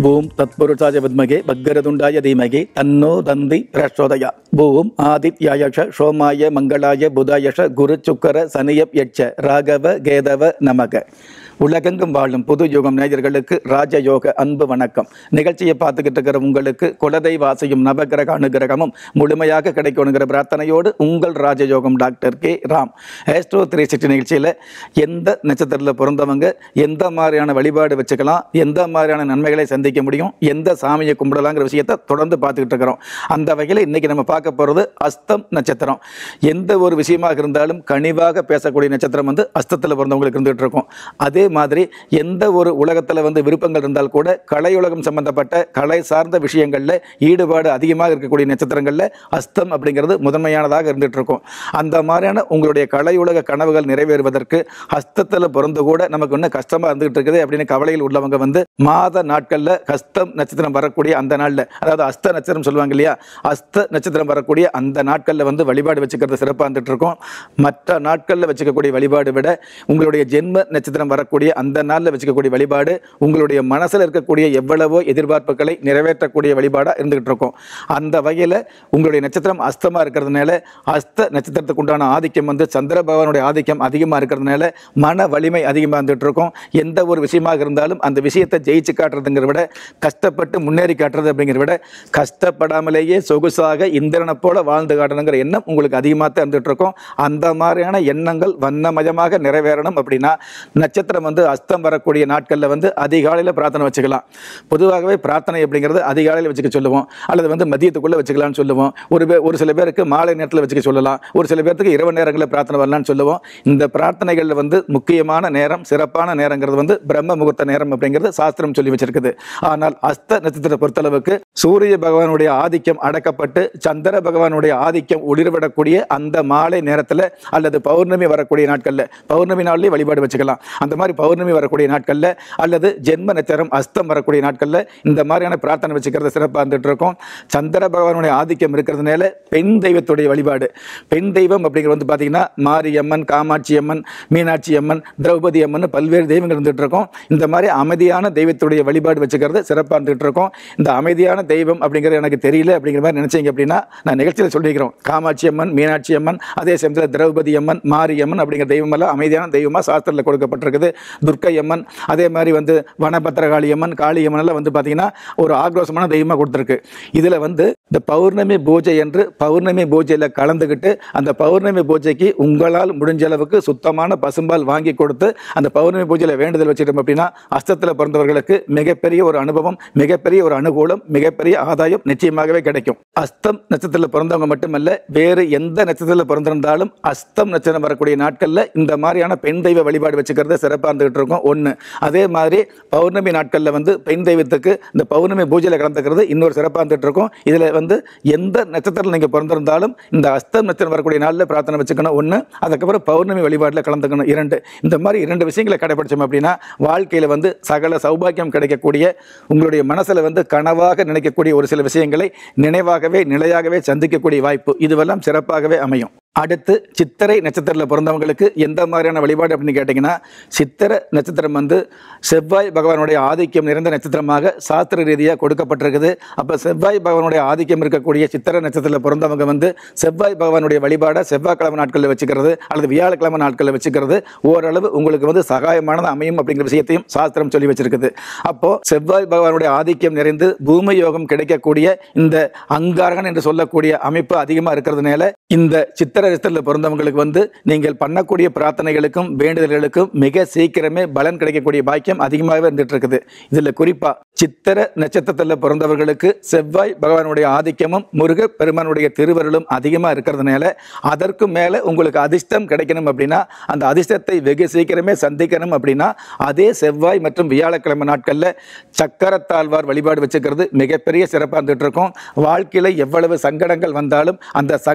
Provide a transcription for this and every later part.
ஓம் தத்புருஷாய வித்மகே பக்கரதுண்டாய தீமகே தன்னோ தந்தி பிரச்சோதயா ஓம் ஆதித்யாயஷ சோமாய மங்களாய புதாயஷ குரு சுக்கர சனியப் யட்ச ராகவ கேதவ நமக உலகெங்கும் வாழும் புது யுகம் நேயர்களுக்கு ராஜயோக அன்பு வணக்கம் நிகழ்ச்சியை பார்த்துக்கிட்டு இருக்கிற உங்களுக்கு குலதெய்வாசையும் நவகிரக அனுகிரகமும் முழுமையாக கிடைக்கணுங்கிற பிரார்த்தனையோடு உங்கள் ராஜயோகம் doctor K Ram astro three sixty நிகழ்ச்சியில் எந்த நட்சத்திரத்தில் பிறந்தவங்க எந்த மாதிரியான வழிபாடு வச்சுக்கலாம் எந்த மாதிரியான நன்மைகளை சந்திக்க முடியும் எந்த சாமியை கும்பிடலாங்கிற விஷயத்தை தொடர்ந்து பார்த்துக்கிட்டு இருக்கிறோம் அந்த வகையில் இன்னைக்கு நம்ம பார்க்க போகிறது அஸ்தம் நட்சத்திரம் எந்த ஒரு விஷயமாக இருந்தாலும் கனிவாக பேசக்கூடிய நட்சத்திரம் வந்து அஸ்தத்தில் பிறந்தவங்களுக்கு இருந்துகிட்டு இருக்கும் அதே மாதிரி எந்த ஒரு உலகத்தில் வந்து விருப்பங்கள் இருந்தால் கூட கலையுலகம் சம்பந்தப்பட்ட கலை சார்ந்த விஷயங்களில் ஈடுபாடு அதிகமாக இருக்கக்கூடிய நட்சத்திரங்களில் அஸ்தம் அப்படிங்கிறது முதன்மையானதாக இருந்துகிட்டு இருக்கும் அந்த மாதிரியான உங்களுடைய கலையுலக கனவுகள் நிறைவேறுவதற்கு ஹஸ்தத்தில் பிறந்து கூட நமக்கு இன்னும் கஷ்டமாக இருந்துகிட்டு இருக்குது அப்படின்னு கவலையில் உள்ளவங்க வந்து மாத நாட்களில் ஹஸ்தம் நட்சத்திரம் வரக்கூடிய அந்த நாளில் அதாவது அஸ்த நட்சத்திரம் சொல்லுவாங்க இல்லையா அஸ்த நட்சத்திரம் வரக்கூடிய அந்த நாட்களில் வந்து வழிபாடு வச்சுக்கிறது சிறப்பாக இருந்துட்டு இருக்கும் மற்ற நாட்களில் வச்சுக்கக்கூடிய வழிபாடு விட உங்களுடைய ஜென்ம நட்சத்திரம் வரக்கூடிய அந்த நாளில் வச்சுக்கக்கூடிய வழிபாடு உங்களுடைய மனசில் இருக்கக்கூடிய எவ்வளவோ எதிர்பார்ப்புகளை நிறைவேற்றக்கூடிய வழிபாடாக இருந்துகிட்டு இருக்கும் அந்த வகையில் உங்களுடைய நட்சத்திரம் அஸ்தமாக இருக்கிறதுனால அஸ்த நட்சத்திரத்துக்கு உண்டான ஆதிக்கம் வந்து சந்திர பகவானுடைய ஆதிக்கம் அதிகமாக இருக்கிறதுனால மன வலிமை அதிகமாக இருந்துகிட்டு இருக்கும் எந்த ஒரு விஷயமாக இருந்தாலும் அந்த விஷயத்தை ஜெயிச்சு காட்டுறதுங்கிற விட கஷ்டப்பட்டு முன்னேறி காட்டுறது அப்படிங்கிறத விட கஷ்டப்படாமலேயே சொகுசாக இந்திரனை போல வாழ்ந்து காட்டணுங்கிற எண்ணம் உங்களுக்கு அதிகமாக தான் இருந்துகிட்டு இருக்கும் அந்த மாதிரியான எண்ணங்கள் வண்ணமயமாக நிறைவேறணும் அப்படின்னா நட்சத்திரம் வந்து அஸ்தம் வரக்கூடிய நாட்களில் வந்து அதிகாலையில் பிரார்த்தனை வச்சுக்கலாம் பொதுவாகவே பிரார்த்தனை அப்படிங்கிறது அதிகாலையில் வச்சுக்க சொல்லுவோம் அல்லது வந்து மதியத்துக்குள்ளே வச்சுக்கலாம்னு சொல்லுவோம் ஒரு பே ஒரு சில பேருக்கு மாலை நேரத்தில் வச்சுக்க சொல்லலாம் ஒரு சில பேருக்கு இரவு நேரங்களில் பிரார்த்தனை வரலாம்னு சொல்லுவோம் இந்த பிரார்த்தனைகளில் வந்து முக்கியமான நேரம் சிறப்பான நேரங்கிறது வந்து பிரம்ம முகூர்த்த நேரம் அப்படிங்கிறது சாஸ்திரம் சொல்லி வச்சிருக்குது ஆனால் அஸ்த நட்சத்திரத்தை பொறுத்தளவுக்கு சூரிய பகவானுடைய ஆதிக்கம் அடக்கப்பட்டு சந்திர பகவானுடைய ஆதிக்கம் ஒளிர்விடக்கூடிய அந்த மாலை நேரத்தில் அல்லது பௌர்ணமி வரக்கூடிய நாட்களில் பௌர்ணமி நாள்லேயே வழிபாடு வச்சுக்கலாம் அந்த மாதிரி பௌர்ணமி வரக்கூடிய நாட்களில் அல்லது ஜென்ம நட்சத்திரம் அஸ்தம் வரக்கூடிய நாட்களில் இந்த மாதிரியான பிரார்த்தனை வச்சுக்கிறது சிறப்பாக இருந்துட்டு இருக்கும் சந்திர பகவானுடைய ஆதிக்கம் இருக்கிறதுனால பெண் தெய்வத்துடைய வழிபாடு பெண் தெய்வம் அப்படிங்கிறது வந்து பார்த்தீங்கன்னா மாரியம்மன் காமாட்சி அம்மன் மீனாட்சி அம்மன் திரௌபதி அம்மன் பல்வேறு தெய்வங்கள் இருந்துட்டு இருக்கும் இந்த மாதிரி அமைதியான தெய்வத்துடைய வழிபாடு வச்சுக்கிறது சிறப்பாக இருந்துட்டு இருக்கும் இந்த அமைதியான தெய்வம் அப்படிங்கிறது எனக்கு தெரியல அப்படிங்கிற மாதிரி நினைச்சீங்க அப்படின்னா நான் நிகழ்ச்சியில் சொல்லிக்கிறோம் காமாட்சி அம்மன் மீனாட்சி அம்மன் அதே சமயத்தில் திரௌபதி அம்மன் மாரியம்மன் அப்படிங்கிற தெய்வம் எல்லாம் அமைதியான தெய்வமாக சாஸ்திரத்தில் கொடுக்கப்பட்டிருக்குது துர்க்கை அம்மன் அதே மாதிரி வந்து வனபத்திரகாளி அம்மன் காளி அம்மன் எல்லாம் வந்து பார்த்தீங்கன்னா ஒரு ஆக்ரோஷமான தெய்வமாக கொடுத்துருக்கு இதில் வந்து இந்த பௌர்ணமி பூஜை என்று பௌர்ணமி பூஜையில் கலந்துக்கிட்டு அந்த பௌர்ணமி பூஜைக்கு உங்களால் முடிஞ்ச அளவுக்கு சுத்தமான பசும்பால் வாங்கி கொடுத்து அந்த பௌர்ணமி பூஜையில் வேண்டுதல் வச்சுட்டோம் அப்படின்னா அஸ்தத்தில் பிறந்தவர்களுக்கு மிகப்பெரிய ஒரு அனுபவம் மிகப்பெரிய ஒரு அனுகூலம் மிகப்பெரிய ஆதாயம் நிச்சயமாகவே கிடைக்கும் அஸ்தம் நட்சத்திரத்தில் பிறந்தவங்க மட்டுமல்ல வேறு எந்த நட்சத்திரத்தில் பிறந்திருந்தாலும் அஸ்தம் நட்சத்திரம் வரக்கூடிய நாட்களில் இந்த மாதிரியான பெண் தெய்வ வழிபாடு வச்சுக்கிறது சிறப்பாக இருந்துகிட்டு இருக்கும் ஒன்று அதே மாதிரி பௌர்ணமி நாட்களில் வந்து பெண் தெய்வத்துக்கு இந்த பௌர்ணமி பூஜையில் கலந்துக்கிறது இன்னொரு சிறப்பாக இருந்துகிட்டு இருக்கும் இதில் வந்து எந்த நட்சத்திரத்தில் நீங்கள் பிறந்திருந்தாலும் இந்த அஸ்தம் நட்சத்திரம் வரக்கூடிய நாளில் பிரார்த்தனை வச்சுக்கணும் ஒன்று அதுக்கப்புறம் பௌர்ணமி வழிபாட்டில் கலந்துக்கணும் இரண்டு இந்த மாதிரி இரண்டு விஷயங்களை கடைபிடிச்சோம் அப்படின்னா வாழ்க்கையில் வந்து சகல சௌபாக்கியம் கிடைக்கக்கூடிய உங்களுடைய மனசில் வந்து கனவாக நினைக்கக்கூடிய ஒரு சில விஷயங்களை நினைவாகவே நிலையாகவே சந்திக்கக்கூடிய வாய்ப்பு இதுவெல்லாம் சிறப்பாகவே அமையும் அடுத்து சித்திரை நட்சத்திரத்தில் பிறந்தவங்களுக்கு எந்த மாதிரியான வழிபாடு அப்படின்னு கேட்டிங்கன்னா சித்திரை நட்சத்திரம் வந்து செவ்வாய் பகவானுடைய ஆதிக்கம் நிறைந்த நட்சத்திரமாக சாஸ்திர ரீதியாக கொடுக்கப்பட்டிருக்குது அப்போ செவ்வாய் பகவானுடைய ஆதிக்கம் இருக்கக்கூடிய சித்திரை நட்சத்திரத்தில் பிறந்தவங்க வந்து செவ்வாய் பகவானுடைய வழிபாடை செவ்வாய்க்கிழமை நாட்களில் வச்சுக்கிறது அல்லது வியாழக்கிழமை நாட்களில் வச்சுக்கிறது ஓரளவு உங்களுக்கு வந்து சகாயமானது அமையும் அப்படிங்கிற விஷயத்தையும் சாஸ்திரம் சொல்லி வச்சிருக்குது அப்போ செவ்வாய் பகவானுடைய ஆதிக்கம் நிறைந்து பூமி யோகம் கிடைக்கக்கூடிய இந்த அங்காரகன் என்று சொல்லக்கூடிய அமைப்பு அதிகமாக இருக்கிறதுனால இந்த சித்திர நட்சத்திரத்தில் பிறந்தவங்களுக்கு வந்து நீங்கள் பண்ணக்கூடிய பிரார்த்தனைகளுக்கும் வேண்டுதல்களுக்கும் மிக சீக்கிரமே பலன் கிடைக்கக்கூடிய பாக்கியம் அதிகமாகவே இருந்துட்டு இருக்குது இதில் குறிப்பாக சித்திர நட்சத்திரத்தில் பிறந்தவர்களுக்கு செவ்வாய் பகவானுடைய ஆதிக்கமும் முருக பெருமானுடைய திருவருளும் அதிகமாக இருக்கிறதுனால அதற்கும் மேலே உங்களுக்கு அதிர்ஷ்டம் கிடைக்கணும் அப்படின்னா அந்த அதிர்ஷ்டத்தை வெகு சீக்கிரமே சந்திக்கணும் அப்படின்னா அதே செவ்வாய் மற்றும் வியாழக்கிழமை நாட்களில் சக்கரத்தாழ்வார் வழிபாடு வச்சுக்கிறது மிகப்பெரிய சிறப்பாக இருந்துட்டு இருக்கும் வாழ்க்கையில் எவ்வளவு சங்கடங்கள் வந்தாலும் அந்த சங்கடங்களை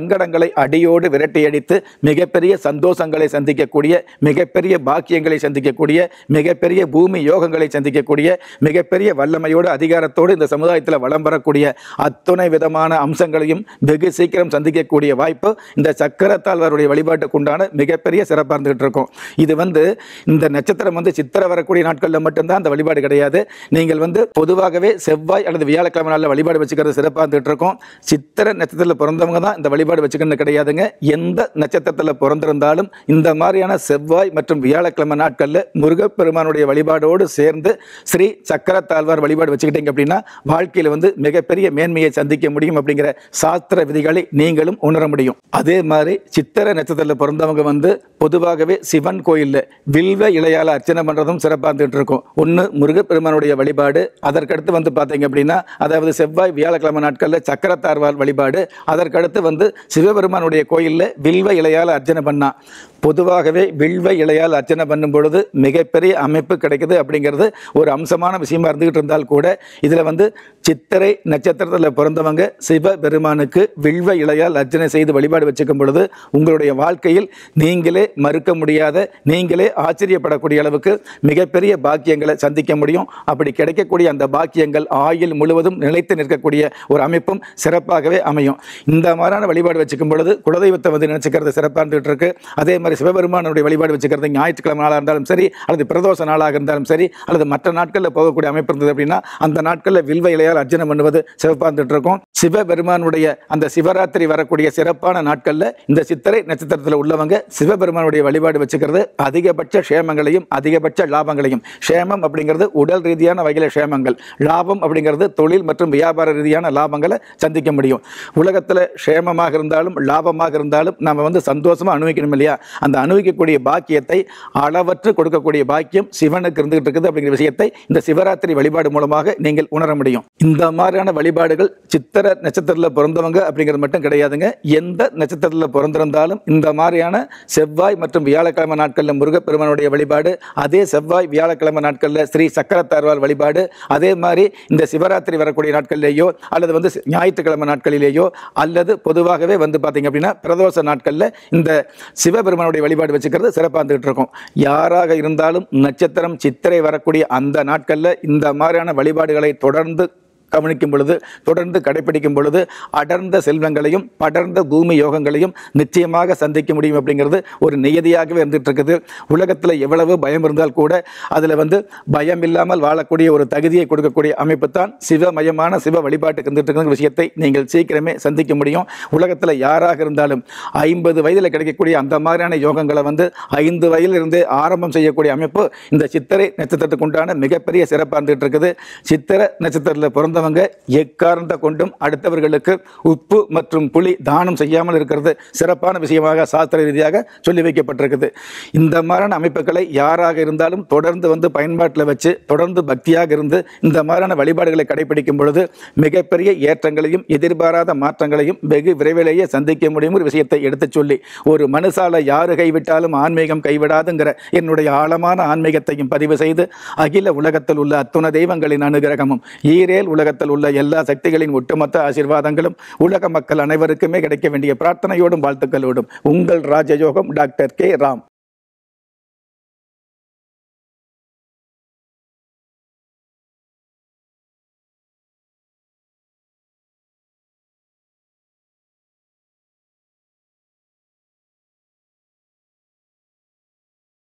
கஷ்டங்களை அடியோடு விரட்டியடித்து மிகப்பெரிய சந்தோஷங்களை சந்திக்கக்கூடிய மிகப்பெரிய பாக்கியங்களை சந்திக்கக்கூடிய மிகப்பெரிய பூமி யோகங்களை சந்திக்கக்கூடிய மிகப்பெரிய வல்லமையோடு அதிகாரத்தோடு இந்த சமுதாயத்தில் வளம் வரக்கூடிய அத்துணை விதமான அம்சங்களையும் வெகு சீக்கிரம் சந்திக்கக்கூடிய வாய்ப்பு இந்த சக்கரத்தாழ்வாருடைய வழிபாட்டுக்கு உண்டான மிகப்பெரிய சிறப்பாக இருந்துகிட்டு இருக்கும் இது வந்து இந்த நட்சத்திரம் வந்து சித்திரை வரக்கூடிய நாட்களில் மட்டும்தான் அந்த வழிபாடு கிடையாது நீங்கள் வந்து பொதுவாகவே செவ்வாய் அல்லது வியாழக்கிழமை நாளில் வழிபாடு வச்சுக்கிறது சிறப்பாக இருந்துகிட்டு இருக்கும் சித்திரை நட்சத்திரத்தில் பிறந்தவங்க தான் இந்த வழிபாடு வச்சுக்கணும் கிடையாதுங்க எந்த நட்சத்திரத்தில் பிறந்திருந்தாலும் இந்த மாதிரியான செவ்வாய் மற்றும் வியாழக்கிழமை நாட்களில் முருகப்பெருமானுடைய வழிபாடோடு சேர்ந்து ஸ்ரீ சக்கரத்தாழ்வார் வழிபாடு வச்சுக்கிட்டீங்க அப்படின்னா வாழ்க்கையில் வந்து மிகப்பெரிய மேன்மையை சந்திக்க முடியும் அப்படிங்கிற சாஸ்திர விதிகளை நீங்களும் உணர முடியும் அதே மாதிரி சித்திரை நட்சத்திரத்தில் பிறந்தவங்க வந்து பொதுவாகவே சிவன் கோயிலில் வில்வ இலையால் அர்ச்சனை பண்ணுறதும் சிறப்பாக இருந்துகிட்டு இருக்கும் ஒன்று முருகப்பெருமானுடைய வழிபாடு அதற்கடுத்து வந்து பார்த்தீங்க அப்படின்னா அதாவது செவ்வாய் வியாழக்கிழமை நாட்களில் சக்கரத்தாழ்வார் வழிபாடு அதற்கடுத்து வந்து சிவபெருமானுடைய கோயிலில் வில்வ இலையால் அர்ச்சனை பண்ணா பொதுவாகவே வில்வ இலையால் அர்ச்சனை பண்ணும் பொழுது மிகப்பெரிய அமைப்பு கிடைக்குது அப்படிங்கிறது ஒரு அம்சமான விஷயமா இருந்துகிட்டு இருந்தால் கூட இதில் வந்து சித்திரை நட்சத்திரத்தில் பிறந்தவங்க சிவபெருமானுக்கு வில்வ இலையால் அர்ச்சனை செய்து வழிபாடு வச்சுக்கும் பொழுது உங்களுடைய வாழ்க்கையில் நீங்களே மறுக்க முடியாத நீங்களே ஆச்சரியப்படக்கூடிய அளவுக்கு மிகப்பெரிய பாக்கியங்களை சந்திக்க முடியும் அப்படி கிடைக்கக்கூடிய அந்த பாக்கியங்கள் ஆயுள் முழுவதும் நிலைத்து நிற்கக்கூடிய ஒரு அமைப்பும் சிறப்பாகவே அமையும் இந்த மாதிரியான வழிபாடு வச்சுக்கும் பொழுது குலதெய்வத்தை வந்து நினைச்சுக்கிறது சிறப்பாக இருந்துகிட்டு இருக்கு அதே மாதிரி சிவபெருமானுடைய வழிபாடு வச்சுக்கிறது ஞாயிற்றுக்கிழமை நாளாக இருந்தாலும் சரி அல்லது பிரதோஷ நாளாக இருந்தாலும் சரி அல்லது மற்ற நாட்களில் போகக்கூடிய அமைப்பு இருந்தது அப்படின்னா அந்த நாட்களில் வில்வ இலையால் அர்ச்சனை பண்ணுவது சிறப்பாக இருந்துட்டு இருக்கும் சிவபெருமானுடைய அந்த சிவராத்திரி வரக்கூடிய சிறப்பான நாட்களில் இந்த சித்திரை நட்சத்திரத்தில் உள்ளவங்க சிவபெருமானுடைய வழிபாடு வச்சுக்கிறது அதிகபட்ச க்ஷேமங்களையும் அதிகபட்ச லாபங்களையும் க்ஷேமம் அப்படிங்கிறது உடல் ரீதியான வகையில் க்ஷேமங்கள் லாபம் அப்படிங்கிறது தொழில் மற்றும் வியாபார ரீதியான லாபங்களை சந்திக்க முடியும் உலகத்தில் க்ஷேமமாக இருந்தாலும் லாபமாக இருந்தாலும் நம்ம வந்து சந்தோஷமாக அனுபவிக்கணும் இல்லையா அந்த அனுபவிக்கக்கூடிய பாக்கியத்தை அளவற்று கொடுக்கக்கூடிய பாக்கியம் சிவனுக்கு இருந்துகிட்டு இருக்குது அப்படிங்கிற விஷயத்தை இந்த சிவராத்திரி வழிபாடு மூலமாக நீங்கள் உணர முடியும் இந்த மாதிரியான வழிபாடுகள் சித்திர நட்சத்திரத்தில் பிறந்தவங்க அப்படிங்கிறது மட்டும் கிடையாதுங்க எந்த நட்சத்திரத்தில் பிறந்திருந்தாலும் இந்த மாதிரியான செவ்வாய் மற்றும் வியாழக்கிழமை நாட்களில் முருகப்பெருமானுடைய வழிபாடு அதே செவ்வாய் வியாழக்கிழமை நாட்களில் ஸ்ரீ சக்கரத்தார்வார் வழிபாடு அதே மாதிரி இந்த சிவராத்திரி வரக்கூடிய நாட்களிலேயோ அல்லது வந்து ஞாயிற்றுக்கிழமை நாட்களிலேயோ அல்லது பொதுவாகவே வந்து பார்த்தீங்க அப்படின்னா பிரதோஷ நாட்களில் இந்த சிவபெருமானுடைய வழிபாடு வச்சுக்கிறது சிறப்பாக இருந்துகிட்டு இருக்கும் யாராக இருந்தாலும் நட்சத்திரம் சித்திரை வரக்கூடிய அந்த நாட்களில் இந்த மாதிரியான வழிபாடுகளை தொடர்ந்து கவனிக்கும் பொழுது தொடர்ந்து கடைபிடிக்கும் பொழுது அடர்ந்த செல்வங்களையும் படர்ந்த பூமி யோகங்களையும் நிச்சயமாக சந்திக்க முடியும் அப்படிங்கிறது ஒரு நியதியாகவே இருந்துட்டு இருக்குது உலகத்தில் எவ்வளவு பயம் இருந்தால் கூட அதில் வந்து பயம் இல்லாமல் வாழக்கூடிய ஒரு தகுதியை கொடுக்கக்கூடிய அமைப்பு தான் சிவமயமான சிவ வழிபாட்டுக்கு இருந்துட்டு இருக்கிற விஷயத்தை நீங்கள் சீக்கிரமே சந்திக்க முடியும் உலகத்தில் யாராக இருந்தாலும் ஐம்பது வயதில் கிடைக்கக்கூடிய அந்த மாதிரியான யோகங்களை வந்து ஐந்து வயதிலிருந்து ஆரம்பம் செய்யக்கூடிய அமைப்பு இந்த சித்திரை நட்சத்திரத்துக்கு உண்டான மிகப்பெரிய சிறப்பாக இருந்துட்டு இருக்குது சித்திரை நட்சத்திரத்தில் பிறந்தவங்க எக்காரணத்தை கொண்டும் அடுத்தவர்களுக்கு உப்பு மற்றும் புளி தானம் செய்யாமல் இருக்கிறது சிறப்பான விஷயமாக சாஸ்திர ரீதியாக சொல்லி வைக்கப்பட்டிருக்குது இந்த மாதிரியான அமைப்புகளை யாராக இருந்தாலும் தொடர்ந்து வந்து பயன்பாட்டில் வச்சு தொடர்ந்து பக்தியாக இருந்து இந்த மாதிரியான வழிபாடுகளை கடைபிடிக்கும் பொழுது மிகப்பெரிய ஏற்றங்களையும் எதிர்பாராத மாற்றங்களையும் வெகு விரைவிலேயே சந்திக்க முடியும் ஒரு விஷயத்தை எடுத்துச் சொல்லி ஒரு மனுஷால யாரு கைவிட்டாலும் ஆன்மீகம் கைவிடாதுங்கிற என்னுடைய ஆழமான ஆன்மீகத்தையும் பதிவு செய்து அகில உலகத்தில் உள்ள அத்துண தெய்வங்களின் அனுகிரகமும் ஈரேல் உலகத்தில் உள்ள எல்லா சக்திகளின் ஒட்டுமொத்த ஆசீர்வாதங்களும் உலக மக்கள் அனைவருக்குமே கிடைக்க வேண்டிய பிரார்த்தனையோடும் வாழ்த்துக்களோடும் உங்கள் ராஜயோகம் டாக்டர் கே ராம்